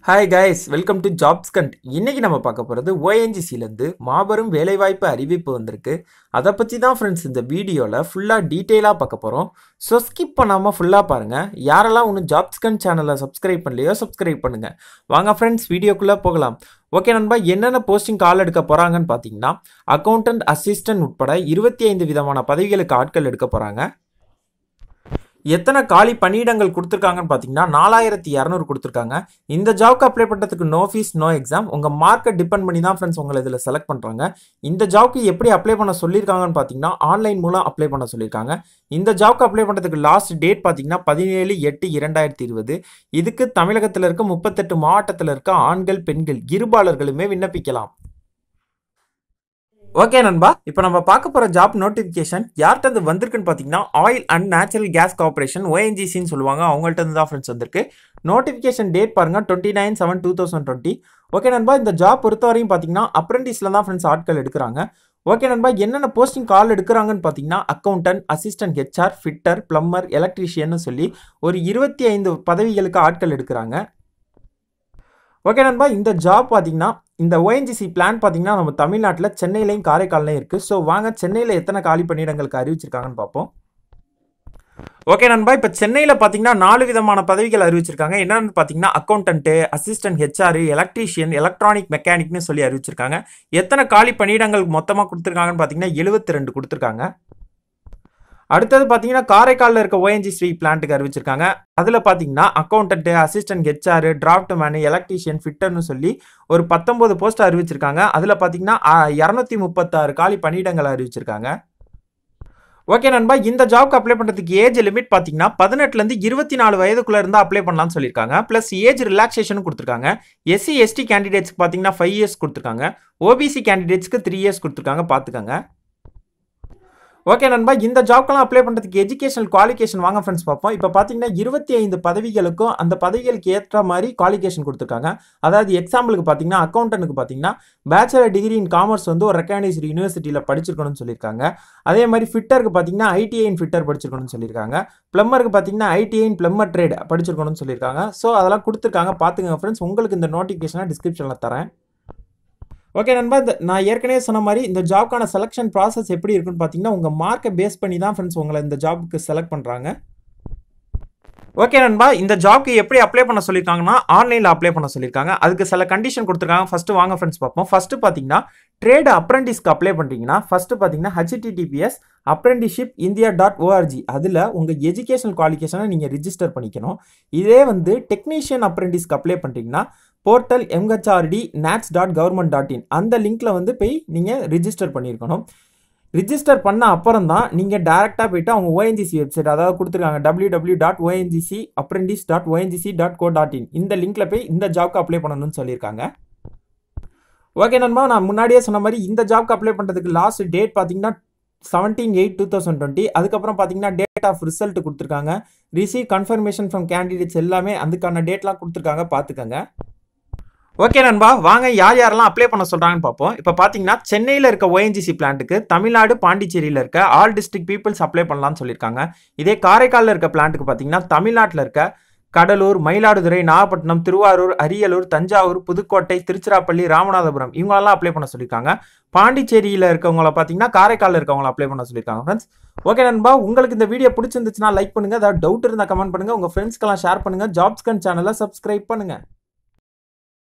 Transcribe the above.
hi guys welcome to jobs கண்ட் இன்னைக்கு நம்ம பார்க்க போகிறது ஓஎன்ஜிசிலேருந்து மாபெரும் வேலைவாய்ப்பு அறிவிப்பு வந்திருக்கு அதை பற்றி தான் ஃப்ரெண்ட்ஸ் இந்த வீடியோவில் ஃபுல்லாக டீட்டெயிலாக பார்க்க போகிறோம் ஸோ ஸ்கிப் பண்ணாமல் ஃபுல்லாக பாருங்கள் யாரெல்லாம் ஒன்று ஜாப்ஸ் கண்ட் சேனலை சப்ஸ்கிரைப் பண்ணலையோ சப்ஸ்கிரைப் பண்ணுங்கள் வாங்க ஃப்ரெண்ட்ஸ் வீடியோக்குள்ளே போகலாம் ஓகே நண்பா என்னென்ன போஸ்டிங் கால் எடுக்க போகிறாங்கன்னு பார்த்தீங்கன்னா அக்கௌண்டன்ட் அசிஸ்டன்ட் உட்பட இருபத்தி ஐந்து விதமான பதவிகளுக்கு ஆட்கள் எடுக்க போகிறாங்க எத்தனை காலி பணியிடங்கள் கொடுத்துருக்காங்கன்னு பார்த்தீங்கன்னா நாலாயிரத்தி இரநூறு கொடுத்துருக்காங்க இந்த ஜாப்க்கு அப்ளை பண்ணுறதுக்கு நோ ஃபீஸ் நோ எக்ஸாம் உங்கள் மார்க்கை டிபெண்ட் பண்ணி தான் ஃப்ரெண்ட்ஸ் உங்களை இதில் செலக்ட் பண்ணுறாங்க இந்த ஜாப்க்கு எப்படி அப்ளை பண்ண சொல்லியிருக்காங்கன்னு பார்த்தீங்கன்னா ஆன்லைன் மூலம் அப்ளை பண்ண சொல்லியிருக்காங்க இந்த ஜாப்க்கு அப்ளை பண்ணுறதுக்கு லாஸ்ட் டேட் பார்த்தீங்கன்னா பதினேழு எட்டு இரண்டாயிரத்தி இருபது இதுக்கு தமிழகத்தில் இருக்க முப்பத்தெட்டு மாவட்டத்தில் இருக்க ஆண்கள் பெண்கள் இருபாலர்களுமே விண்ணப்பிக்கலாம் ஓகே நண்பா இப்போ நம்ம பார்க்க போகிற ஜாப் நோட்டிஃபிகேஷன் யார்கிட்ட இருந்து வந்திருக்குன்னு பார்த்தீங்கன்னா oil and natural gas corporation ஓஎன்ஜிசின்னு சொல்லுவாங்க அவங்கள்ட்ட இருந்து தான் ஃப்ரெண்ட்ஸ் வந்திருக்கு நோட்டிஃபிகேஷன் டேட் பாருங்க twenty nine seven two thousand twenty okay நண்பா இந்த ஜாப் பொறுத்த வரையும் பார்த்தீங்கன்னா அப்ரெண்டிஸில் தான் ஃப்ரெண்ட்ஸ் ஆட்கள் எடுக்கிறாங்க ஓகே நண்பா என்னென்ன போஸ்டிங் கால் எடுக்கிறாங்கன்னு பார்த்தீங்கன்னா accountant assistant HR fitter plumber எலக்ட்ரீஷியன்னு சொல்லி ஒரு இருபத்தி ஐந்து பதவிகளுக்கு ஆட்கள் எடுக்கிறாங்க ஓகே நண்பா இந்த ஜாப் பார்த்தீங்கன்னா இந்த ஓஎன்ஜிசி பிளான் பார்த்தீங்கன்னா நம்ம தமிழ்நாட்டில் சென்னையிலையும் காரைக்கால்லையும் இருக்குது ஸோ வாங்க சென்னையில் எத்தனை காலி பணியிடங்களுக்கு அறிவிச்சிருக்காங்கன்னு பார்ப்போம் ஓகே நண்பா இப்போ சென்னையில் பார்த்தீங்கன்னா நாலு விதமான பதவிகள் அறிவிச்சிருக்காங்க என்னென்னு பார்த்தீங்கன்னா accountant assistant HR electrician electronic மெக்கானிக்னு சொல்லி அறிவிச்சிருக்காங்க எத்தனை காலி பணியிடங்கள் மொத்தமாக கொடுத்துருக்காங்கன்னு பார்த்தீங்கன்னா எழுபத்தி ரெண்டு கொடுத்துருக்காங்க அடுத்தது பார்த்தீங்கன்னா காரைக்காலில் இருக்க ஓஎன்ஜிசி பிளான்ட்டுக்கு அறிவிச்சிருக்காங்க அதில் பார்த்தீங்கன்னா accountant assistant HR draughtsman electrician ஃபிட்டர்னு சொல்லி ஒரு பத்தொம்போது போஸ்ட் அறிவிச்சிருக்காங்க அதில் பார்த்தீங்கன்னா இரநூத்தி முப்பத்தாறு காலி பணியிடங்கள் அறிவிச்சிருக்காங்க ஓகே நண்பா இந்த ஜாப்க்கு அப்ளை பண்ணுறதுக்கு ஏஜ் லிமிட் பார்த்தீங்கன்னா பதினெட்டுலேருந்து இருபத்தி நாலு வயதுக்குள்ளே இருந்தால் அப்ளை பண்ணலாம்னு சொல்லியிருக்காங்க ப்ளஸ் ஏஜ் ரிலாக்ஸேஷன் கொடுத்துருக்காங்க எஸ்சி எஸ்டி கேண்டிடேட்ஸ்க்கு பார்த்தீங்கன்னா ஃபைவ் இயர்ஸ் கொடுத்துருக்காங்க ஓபிசி கேண்டிடேட்ஸ்க்கு த்ரீ இயர்ஸ் கொடுத்துருக்காங்க பார்த்துக்கோங்க ஓகே நண்பா இந்த ஜாப்க்கெல்லாம் அப்ளை பண்ணுறதுக்கு எஜுகேஷனல் குவாலிஃபிகேஷன் வாங்க ஃப்ரெண்ட்ஸ் பார்ப்போம் இப்போ பார்த்தீங்கன்னா இருபத்தி ஐந்து பதவிகளுக்கும் அந்த பதவிகளுக்கு ஏற்ற மாதிரி குவாலிஃபிகேஷன் கொடுத்துருக்காங்க அதாவது எக்ஸாம்பிளுக்கு பார்த்தீங்கன்னா அக்கௌண்டனுக்கு பார்த்தீங்கன்னா பேச்சுலர் டிகிரி இன் காமர்ஸ் வந்து ஒரு ரெக்கக்னைஸ்டு யூனிவர்சிட்டியில் படிச்சிருக்கணும்னு சொல்லியிருக்காங்க அதே மாதிரி ஃபிட்டருக்கு பார்த்தீங்கன்னா ஐடிஐ இன் ஃபிட்டர் படிச்சிருக்கணும்னு சொல்லியிருக்காங்க பிளம்பருக்கு பார்த்தீங்கன்னா ஐடிஐ இன் பிளம்பர் ட்ரேட் படிச்சிருக்கணும்னு சொல்லியிருக்காங்க ஸோ அதெல்லாம் கொடுத்துருக்காங்க பார்த்துங்க ஃப்ரெண்ட்ஸ் உங்களுக்கு இந்த நோட்டிஃபிகேஷனை டிஸ்கிரிப்ஷனில் தரேன் ஓகே நண்பா இந்த நான் ஏற்கனவே சொன்ன மாதிரி இந்த ஜாப்க்கான செலெக்ஷன் ப்ராசஸ் எப்படி இருக்குன்னு பார்த்தீங்கன்னா உங்கள் மார்க்கை பேஸ் பண்ணி தான் ஃப்ரெண்ட்ஸ் உங்களை இந்த ஜாபுக்கு செலக்ட் பண்ணுறாங்க ஓகே நண்பா இந்த ஜாப்க்கு எப்படி அப்ளை பண்ண சொல்லியிருக்காங்கன்னா ஆன்லைனில் அப்ளை பண்ண சொல்லியிருக்காங்க அதுக்கு சில கண்டிஷன் கொடுத்துருக்காங்க ஃபஸ்ட்டு வாங்க ஃப்ரெண்ட்ஸ் பார்ப்போம் ஃபஸ்ட்டு பார்த்தீங்கன்னா ட்ரேடு அப்ரெண்டிஸ்க்கு அப்ளை பண்ணுறீங்கன்னா ஃபஸ்ட்டு பார்த்தீங்கன்னா HTTPS apprenticeship India dot ORG அதில் உங்கள் எஜுகேஷனல் குவாலிஃபிகேஷனை நீங்கள் ரிஜிஸ்டர் பண்ணிக்கணும் இதே வந்து டெக்னீஷியன் அப்ரெண்டிஸ்க்கு அப்ளை பண்ணுறீங்கன்னா portal MHRD NATS dot government dot in அந்த லிங்க்கில் வந்து போய் நீங்கள் ரிஜிஸ்டர் பண்ணியிருக்கணும் ரிஜிஸ்டர் பண்ண அப்புறம் தான் நீங்கள் டேரெக்டாக போயிட்டு அவங்க ஓஎன்ஜிசி வெப்சைட் அதாவது கொடுத்துருக்காங்க W W dot ONGC apprentice dot ONGC dot co dot in இந்த லிங்க்கில் போய் இந்த ஜாப்க்கு அப்ளை பண்ணணும்னு சொல்லியிருக்காங்க ஓகே நண்பா நான் முன்னாடியே சொன்ன மாதிரி இந்த ஜாப்க்கு அப்ளை பண்ணுறதுக்கு லாஸ்ட் டேட் பார்த்தீங்கன்னா seventeen eight two thousand twenty அதுக்கப்புறம் பார்த்தீங்கன்னா டேட் ஆஃப் ரிசல்ட் கொடுத்துருக்காங்க ரிசீவ் கன்ஃபர்மேஷன் ஃப்ரம் கேண்டிடேட்ஸ் எல்லாமே அதுக்கான டேட்லாம் கொடுத்துருக்காங்க பார்த்துக்கங்க ஓகே நண்பா வாங்க யார் யாரெல்லாம் அப்ளை பண்ண சொல்கிறாங்கன்னு பார்ப்போம் இப்போ பார்த்தீங்கன்னா சென்னையில் இருக்க ஓஎன்ஜிசி பிளான்ட்டுக்கு தமிழ்நாடு பாண்டிச்சேரியில் இருக்க ஆல் டிஸ்ட்ரிக்ட் பீப்புள்ஸ் அப்ளை பண்ணலாம்னு சொல்லியிருக்காங்க இதே காரைக்காலில் இருக்க பிளான்ட்டுக்கு பார்த்தீங்கன்னா தமிழ்நாட்டில் இருக்க கடலூர் மயிலாடுதுறை நாகப்பட்டினம் திருவாரூர் அரியலூர் தஞ்சாவூர் புதுக்கோட்டை திருச்சிராப்பள்ளி ராமநாதபுரம் இவங்களெல்லாம் அப்ளை பண்ண சொல்லியிருக்காங்க பாண்டிச்சேரியில் இருக்கவங்கள பார்த்தீங்கன்னா காரைக்காலில் இருக்கவங்கள அப்ளை பண்ண சொல்லியிருக்காங்க ஃப்ரெண்ட்ஸ் ஓகே நண்பா உங்களுக்கு இந்த வீடியோ பிடிச்சிருந்துச்சுன்னா லைக் பண்ணுங்கள் ஏதாவது டவுட் இருந்தால் கமெண்ட் பண்ணுங்கள் உங்கள் ஃப்ரெண்ட்ஸ்க்கெல்லாம் ஷேர் பண்ணுங்கள் ஜாப்ஸ்கன் சேனலை சப்ஸ்கிரைப் பண்ணுங்கள்